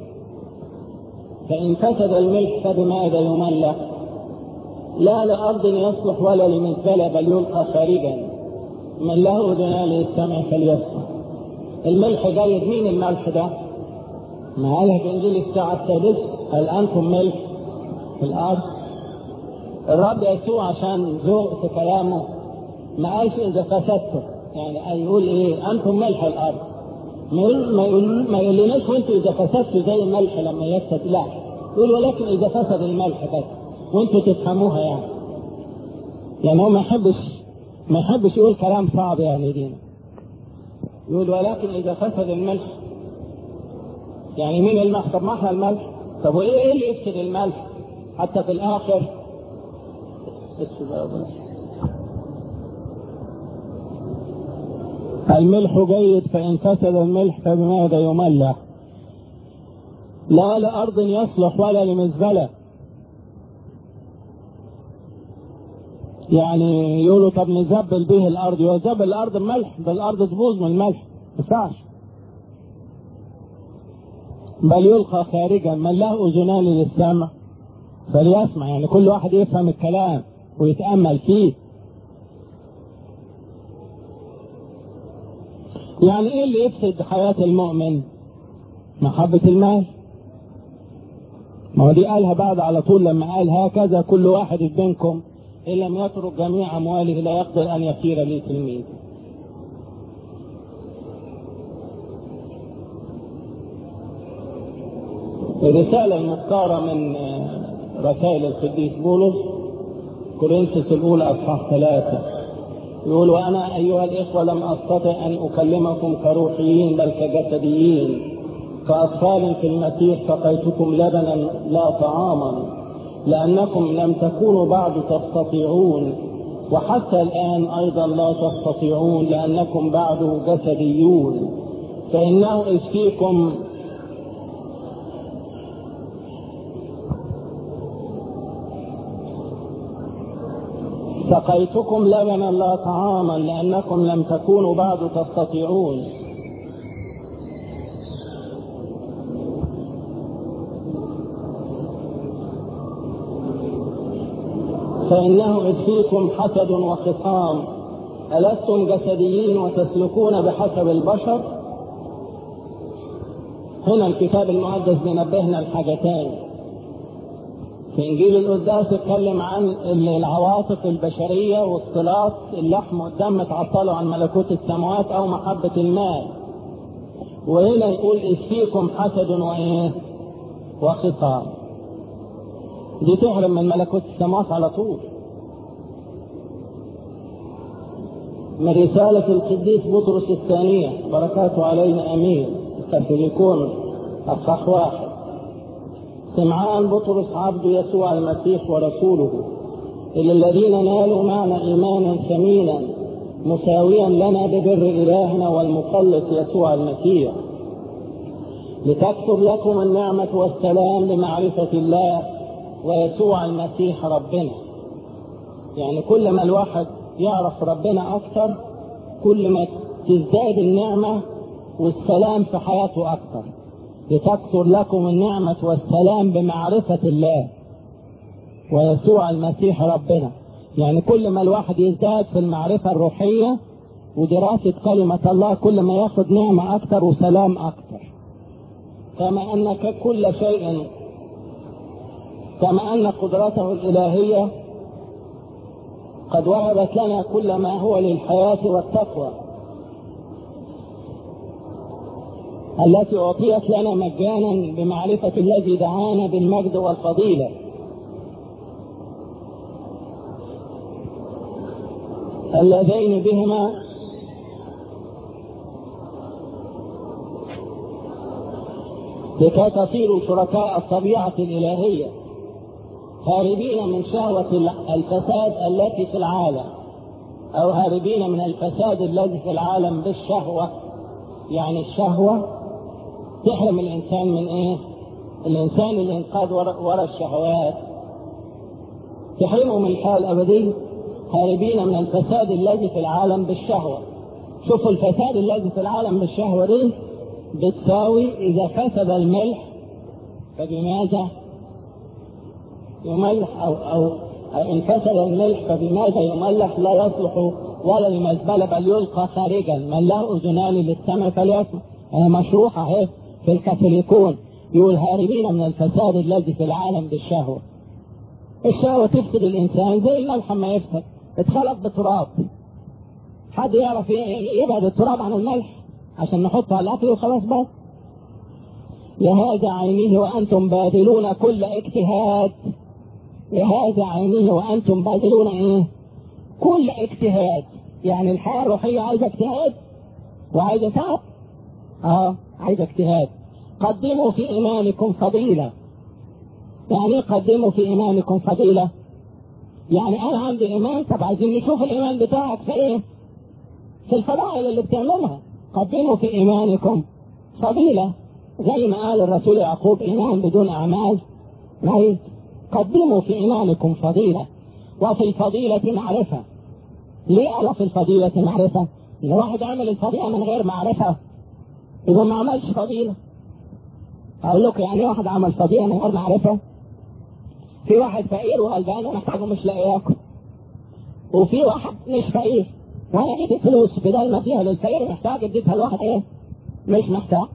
فان فسد الملح فبماذا يملح لا لارض يصلح ولا لمزبله بل يلقى خارجا من له اذنان للسمع فليسمع الملح جيد مين الملح ده؟ ما قالها في انجيل الساعه السادسه هل انتم ملح في الارض؟ الرب يسوع عشان ذوق في كلامه ما قالش اذا فسدتم يعني يقول ايه انتم ملح الارض ما يقول ما يقول ما يقولناش وانتوا اذا فسدتوا زي الملح لما يفسد لا يقول ولكن اذا فسد الملح بس وانتوا تفهموها يعني يعني هو ما يحبش ما يحبش يقول كلام صعب يعني دينا يقول ولكن اذا فسد الملح يعني مين الملح طب ما احنا الملح طب وايه ايه اللي يفسد الملح حتى في الاخر الملح جيد فإن فسد الملح فبماذا يملح لا لأرض يصلح ولا لمزبلة يعني يقولوا طب نزبل به الأرض يزبل الأرض الملح ده الأرض تبوظ من الملح ما ينفعش بل يلقى خارجا من له أذنان للسمع فليسمع يعني كل واحد يفهم الكلام ويتأمل فيه يعني ايه اللي يفسد حياة المؤمن محبة المال ما هو دي قالها بعد على طول لما قال هكذا كل واحد منكم إن لم يترك جميع أمواله لا يقدر أن يصير لي تلميذ الرسالة المختارة من رسائل القديس بولس كورنثوس الأولى أصحاح ثلاثة يقول وأنا أيها الإخوة لم أستطع أن أكلمكم كروحيين بل كجسديين كأطفال في المسيح سقيتكم لبنا لا طعاما لأنكم لم تكونوا بعد تستطيعون وحتى الآن أيضا لا تستطيعون لأنكم بعد جسديون فإنه إذ فيكم سقيتكم لبنا لا طعاما لأنكم لم تكونوا بعد تستطيعون فإنه إذ فيكم حسد وخصام ألستم جسديين وتسلكون بحسب البشر هنا الكتاب المقدس بينبهنا الحاجتين في انجيل القداس اتكلم عن العواطف البشريه والصلات اللحم والدم تعطلوا عن ملكوت السماوات او محبه المال وهنا يقول اذ فيكم حسد وايه وخصام دي تهرب من ملكوت السماوات على طول من رسالة القديس بطرس الثانية بركاته علينا أمين الكاثوليكون أصح واحد سمعان بطرس عبد يسوع المسيح ورسوله إلى الذين نالوا معنا إيمانا ثمينا مساويا لنا ببر إلهنا والمخلص يسوع المسيح لتكثر لكم النعمة والسلام لمعرفة الله ويسوع المسيح ربنا يعني كل ما الواحد يعرف ربنا أكثر كل ما تزداد النعمة والسلام في حياته أكثر لتكثر لكم النعمة والسلام بمعرفة الله ويسوع المسيح ربنا يعني كل ما الواحد يزداد في المعرفة الروحية ودراسة كلمة الله كل ما ياخد نعمة أكثر وسلام أكثر كما أنك كل شيء كما أن قدرته الإلهية قد وهبت لنا كل ما هو للحياة والتقوى التي أعطيت لنا مجانا بمعرفة الذي دعانا بالمجد والفضيلة اللذين بهما لكي تصيروا شركاء الطبيعة الإلهية هاربين من شهوة الفساد التي في العالم أو هاربين من الفساد الذي في العالم بالشهوة يعني الشهوة تحرم الإنسان من إيه؟ الإنسان اللي انقاد ورا الشهوات تحرمه من الحياة الأبدية هاربين من الفساد الذي في العالم بالشهوة شوفوا الفساد الذي في العالم بالشهوة دي بتساوي إذا فسد الملح فبماذا يملح أو أو إن فسد الملح فبماذا يملح لا يصلح ولا للمزبلة بل يلقى خارجا من له أذنان للسمع فليسمع أنا مشروحة أهي في الكاثوليكون يقول هاربين من الفساد الذي في العالم بالشهوة الشهوة تفسد الإنسان زي الملح ما يفسد اتخلط بتراب حد يعرف يبعد التراب عن الملح عشان نحطه على الأكل وخلاص بس لهذا عينيه وأنتم باذلون كل اجتهاد لهذا عينيه وأنتم باذلون إيه؟ كل اجتهاد يعني الحياة الروحية عايزة اجتهاد وعايزة تعب اه عايزة اجتهاد قدموا في إيمانكم فضيلة يعني قدموا في إيمانكم فضيلة يعني أنا عندي إيمان طب عايزين نشوف الإيمان بتاعك في إيه؟ في الفضائل اللي بتعملها قدموا في إيمانكم فضيلة زي ما قال الرسول يعقوب إيمان بدون أعمال ميت قدموا في إيمانكم فضيلة وفي الفضيلة معرفة ليه قال في الفضيلة معرفة؟ إن واحد عمل الفضيلة من غير معرفة يبقى ما عملش فضيلة أقول لكم يعني واحد عمل فضيلة من غير معرفة في واحد فقير وغلبان ومحتاجه مش لاقي ياكل وفي واحد مش فقير وانا اديت فلوس بدل ما اديها للفقير محتاج اديتها لواحد ايه مش محتاج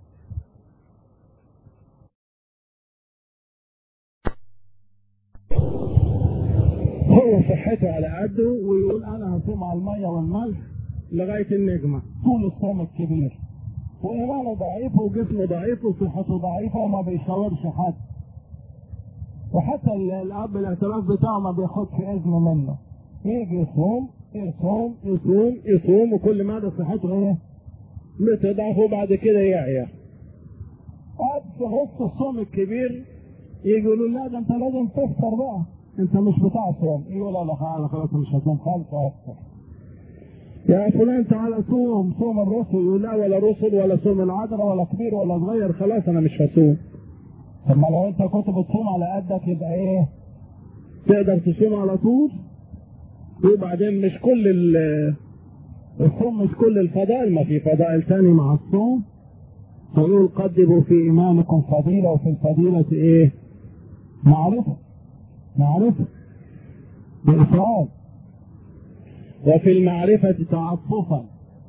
هو صحته على قده ويقول انا هصوم على الميه والملح لغايه النجمه طول الصوم الكبير وايمانه ضعيف وجسمه ضعيف وصحته ضعيفه وما بيشاورش حد وحتى الاب الاعتراف بتاعه ما بياخدش اذن منه يجي يصوم يصوم يصوم يصوم وكل مدى صحته ايه؟ بتضعف وبعد كده يعيا قعد في نص الصوم الكبير يقولوا لا ده انت لازم تفطر بقى انت مش بتاع صوم يقول لا لا خلاص مش هصوم خالص وافطر يا فلان تعالى صوم صوم الرسل يقول لا ولا رسل ولا صوم العذراء ولا كبير ولا صغير خلاص انا مش هصوم طب ما لو انت كنت بتصوم على قدك يبقى ايه؟ تقدر تصوم على طول وبعدين مش كل الصوم مش كل الفضائل ما في فضائل تاني مع الصوم فيقول قدموا في ايمانكم فضيله وفي الفضيله ايه؟ معرفه معرفة بإفراد وفي المعرفة تعطفا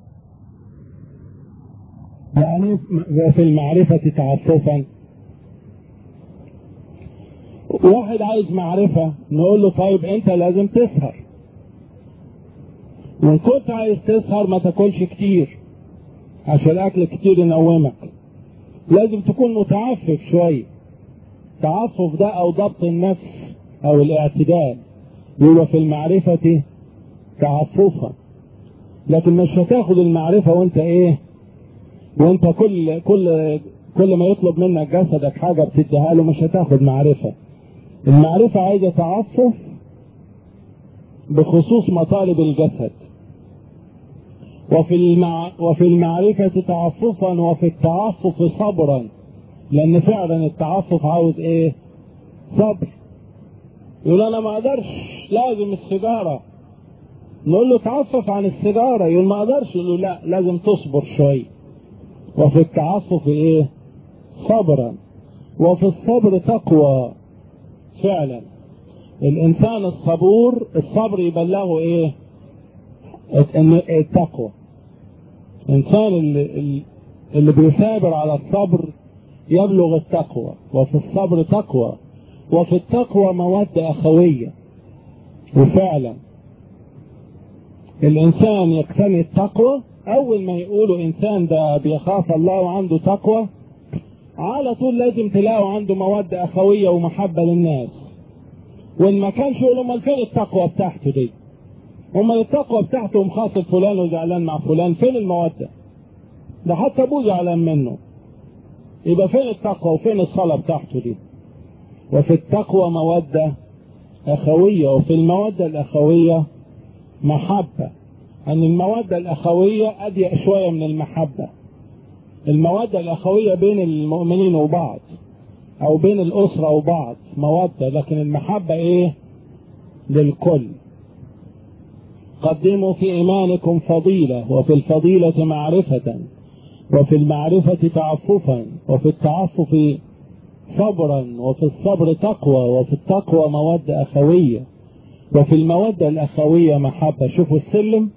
يعني وفي المعرفة تعطفا واحد عايز معرفة نقول له طيب انت لازم تسهر وان كنت عايز تسهر ما تاكلش كتير عشان الاكل كتير ينومك لازم تكون متعفف شوية تعفف ده او ضبط النفس او الاعتدال يبقى في المعرفة تعففا لكن مش هتاخد المعرفة وانت ايه وانت كل كل كل ما يطلب منك جسدك حاجة بتديها له مش هتاخد معرفة المعرفة عايزة تعفف بخصوص مطالب الجسد وفي المع... وفي المعرفة تعففا وفي التعفف صبرا لأن فعلا التعفف عاوز إيه؟ صبر يقول أنا ما أقدرش لازم السيجارة نقول له تعفف عن السيجارة يقول ما أقدرش يقول له لا لازم تصبر شوية وفي التعفف إيه؟ صبرا وفي الصبر تقوى فعلا الإنسان الصبور الصبر يبلغه إيه؟ التقوى الإنسان اللي, اللي بيثابر على الصبر يبلغ التقوى وفي الصبر تقوى وفي التقوى مودة أخوية وفعلا الإنسان يقتني التقوى أول ما يقولوا إنسان ده بيخاف الله وعنده تقوى على طول لازم تلاقوا عنده مودة أخوية ومحبة للناس وإن ما كانش يقولوا أمال فين التقوى بتاعته دي؟ أمال التقوى بتاعته مخاطب فلان وزعلان مع فلان فين المودة؟ ده حتى أبوه زعلان منه يبقى فين التقوى وفين الصلاة بتاعته دي؟ وفي التقوى مودة أخوية وفي المودة الأخوية محبة أن المودة الأخوية أضيق شوية من المحبة المودة الأخوية بين المؤمنين وبعض أو بين الأسرة وبعض مودة لكن المحبة إيه للكل قدموا في إيمانكم فضيلة وفي الفضيلة معرفة وفي المعرفة تعففا وفي التعفف صبرا وفي الصبر تقوى وفي التقوى مودة أخوية وفي المودة الأخوية محبة شوفوا السلم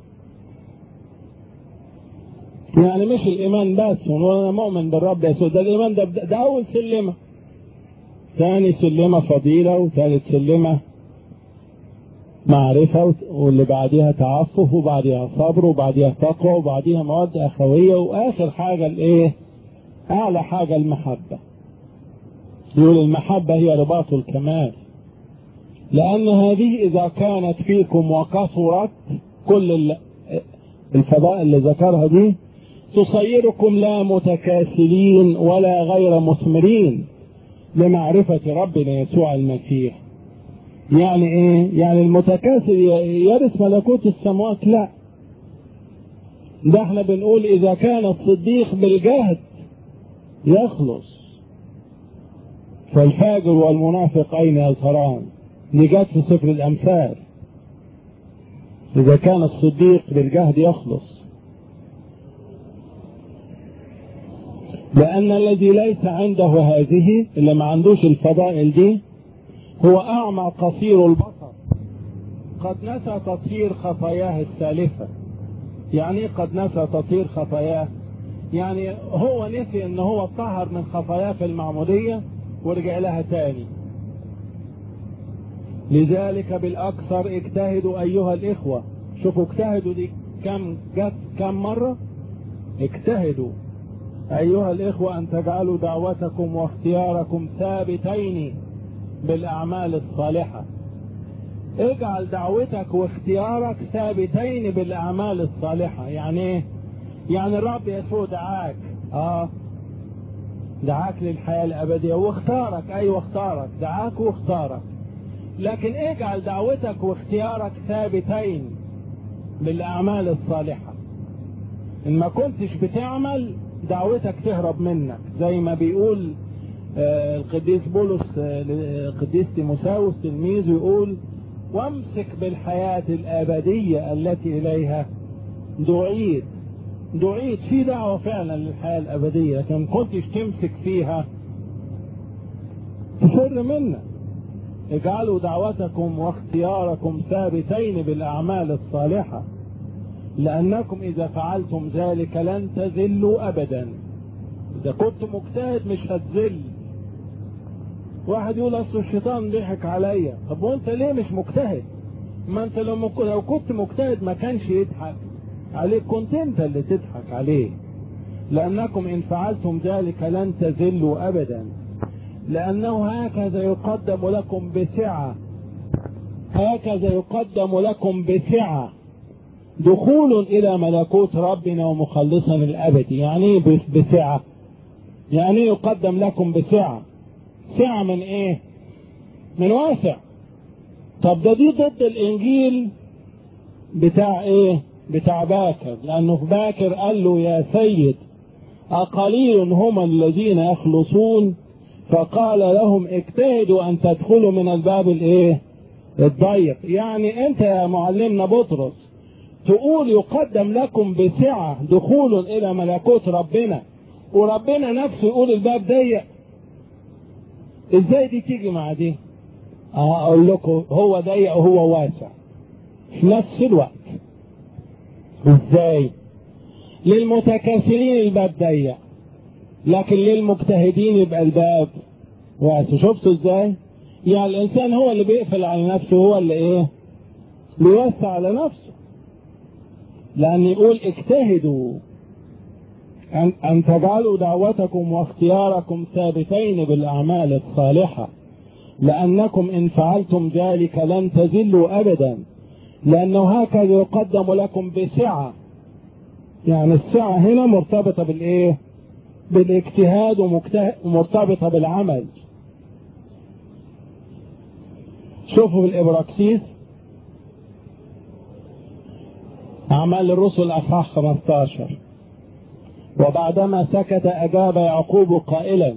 يعني مش الإيمان بس وأنا مؤمن بالرب يسوع ده الإيمان ده, ده أول سلمة ثاني سلمة فضيلة وثالث سلمة معرفة واللي بعديها تعفف وبعديها صبر وبعديها تقوى وبعديها مودة أخوية وآخر حاجة الإيه؟ أعلى حاجة المحبة. يقول المحبة هي رباط الكمال. لأن هذه إذا كانت فيكم وكثرت كل الفضائل اللي ذكرها دي تصيركم لا متكاسلين ولا غير مثمرين لمعرفة ربنا يسوع المسيح. يعني ايه يعني المتكاسل يرث ملكوت السماوات لا ده احنا بنقول اذا كان الصديق بالجهد يخلص فالفاجر والمنافق اين يظهران دي جت في سفر الامثال اذا كان الصديق بالجهد يخلص لان الذي ليس عنده هذه اللي ما عندوش الفضائل دي هو أعمى قصير البصر قد نسى تطهير خطاياه السالفة يعني قد نسى تطهير خطاياه يعني هو نسي ان هو طهر من خطاياه في المعمودية ورجع لها تاني لذلك بالاكثر اجتهدوا ايها الاخوة شوفوا اجتهدوا دي كم جت كم مرة اجتهدوا ايها الاخوة ان تجعلوا دعوتكم واختياركم ثابتين بالاعمال الصالحة اجعل دعوتك واختيارك ثابتين بالاعمال الصالحة يعني ايه يعني الرب يسوع دعاك اه دعاك للحياة الابدية واختارك ايوه اختارك دعاك واختارك لكن اجعل دعوتك واختيارك ثابتين بالاعمال الصالحة ان ما كنتش بتعمل دعوتك تهرب منك زي ما بيقول آه القديس بولس آه القديس تيموساوس تلميذه يقول وامسك بالحياة الأبدية التي إليها دعيت دعيت في دعوة فعلا للحياة الأبدية لكن ما كنتش تمسك فيها تفر منك اجعلوا دعوتكم واختياركم ثابتين بالأعمال الصالحة لأنكم إذا فعلتم ذلك لن تذلوا أبدا إذا كنت مجتهد مش هتذل واحد يقول أصل الشيطان ضحك عليا طب وأنت ليه مش مجتهد ما أنت لو, مك... لو كنت مجتهد ما كانش يضحك عليك كنت أنت اللي تضحك عليه لأنكم إن فعلتم ذلك لن تذلوا أبدا لأنه هكذا يقدم لكم بسعة هكذا يقدم لكم بسعة دخول إلى ملكوت ربنا ومخلصنا الأبدي يعني إيه بسعة يعني يقدم لكم بسعة سعة من إيه من واسع طب ده دي ضد الإنجيل بتاع إيه بتاع باكر لأنه في باكر قال له يا سيد أقليل هم الذين يخلصون فقال لهم اجتهدوا أن تدخلوا من الباب الإيه الضيق يعني أنت يا معلمنا بطرس تقول يقدم لكم بسعة دخول إلى ملكوت ربنا وربنا نفسه يقول الباب ضيق ازاي دي تيجي مع دي اه اقول لكم هو ضيق وهو واسع في نفس الوقت ازاي للمتكاسلين الباب ضيق لكن للمجتهدين يبقى الباب واسع شفتوا ازاي يعني الانسان هو اللي بيقفل على نفسه هو اللي ايه بيوسع على نفسه لأن يقول اجتهدوا أن, أن تجعلوا دعوتكم واختياركم ثابتين بالأعمال الصالحة لأنكم إن فعلتم ذلك لن تزلوا أبدا لأنه هكذا يقدم لكم بسعة يعني السعة هنا مرتبطة بالإيه؟ بالاجتهاد ومرتبطة بالعمل شوفوا في الإبراكسيس أعمال الرسل أصحاح 15 وبعدما سكت أجاب يعقوب قائلا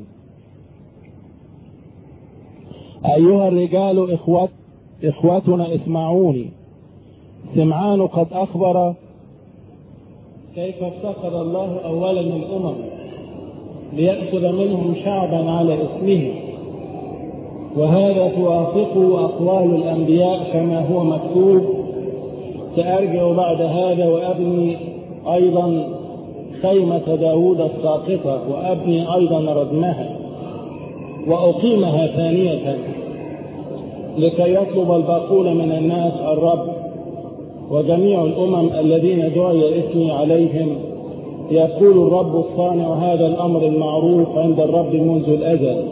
أيها الرجال إخوت إخوتنا اسمعوني سمعان قد أخبر كيف افتقد الله أولا الأمم ليأخذ منهم شعبا على اسمه وهذا توافقه أقوال الأنبياء كما هو مكتوب سأرجع بعد هذا وأبني أيضا خيمة داود الساقطة وأبني أيضا ردمها وأقيمها ثانية لكي يطلب الباقون من الناس الرب وجميع الأمم الذين دعي اسمي عليهم يقول الرب الصانع هذا الأمر المعروف عند الرب منذ الأزل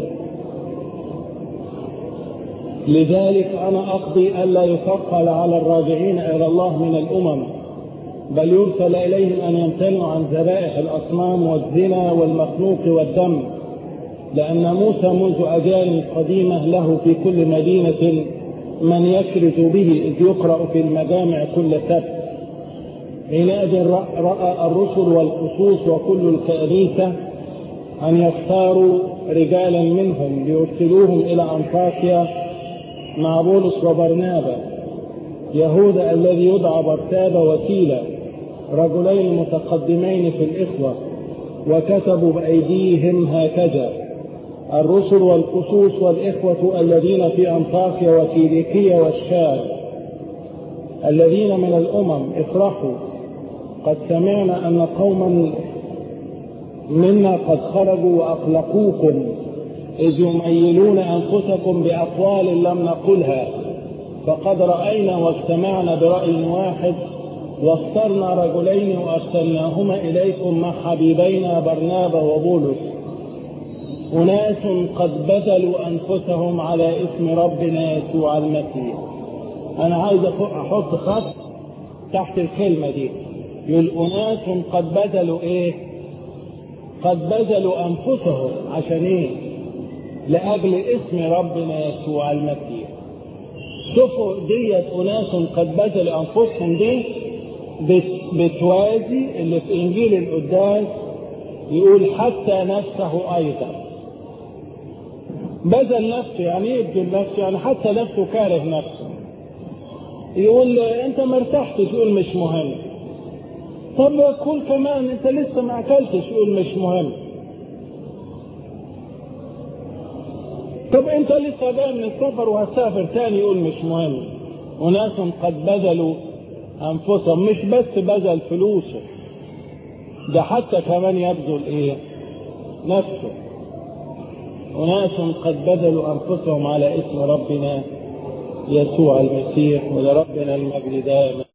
لذلك أنا أقضي ألا يثقل على الراجعين إلى الله من الأمم بل يرسل إليهم أن يمتنعوا عن ذبائح الأصنام والزنا والمخنوق والدم لأن موسى منذ أجيال قديمة له في كل مدينة من يكرز به إذ يقرأ في المجامع كل سبت حينئذ رأى الرسل والخصوص وكل الكنيسة أن يختاروا رجالا منهم ليرسلوهم إلى أنطاكيا مع بولس وبرنابا يهوذا الذي يدعى برسابا وسيلة رجلين متقدمين في الإخوة وكتبوا بأيديهم هكذا الرسل والخصوص والإخوة الذين في أنطاكيا وكيليكية والشام الذين من الأمم افرحوا قد سمعنا أن قوما منا قد خرجوا وأقلقوكم إذ يميلون أنفسكم بأقوال لم نقلها فقد رأينا واجتمعنا برأي واحد واخترنا رجلين وأرسلناهما إليكم مع حبيبينا برنابا وبولس أناس قد بذلوا أنفسهم على اسم ربنا يسوع المسيح أنا عايز أحط خط تحت الكلمة دي يقول أناس قد بذلوا إيه؟ قد بذلوا أنفسهم عشان إيه؟ لأجل اسم ربنا يسوع المسيح شوفوا ديت أناس قد بذلوا أنفسهم دي بتوازي اللي في إنجيل القداس يقول حتى نفسه أيضا بذل نفسه يعني ايه يبذل نفسه يعني حتى نفسه كاره نفسه يقول له انت ما ارتحتش يقول مش مهم طب كل كمان انت لسه ما اكلتش يقول مش مهم طب انت لسه جاي من السفر وهتسافر تاني يقول مش مهم وناس قد بذلوا انفسهم مش بس بذل فلوسه ده حتى كمان يبذل ايه نفسه أناس قد بذلوا أنفسهم على اسم ربنا يسوع المسيح ولربنا المجد دائما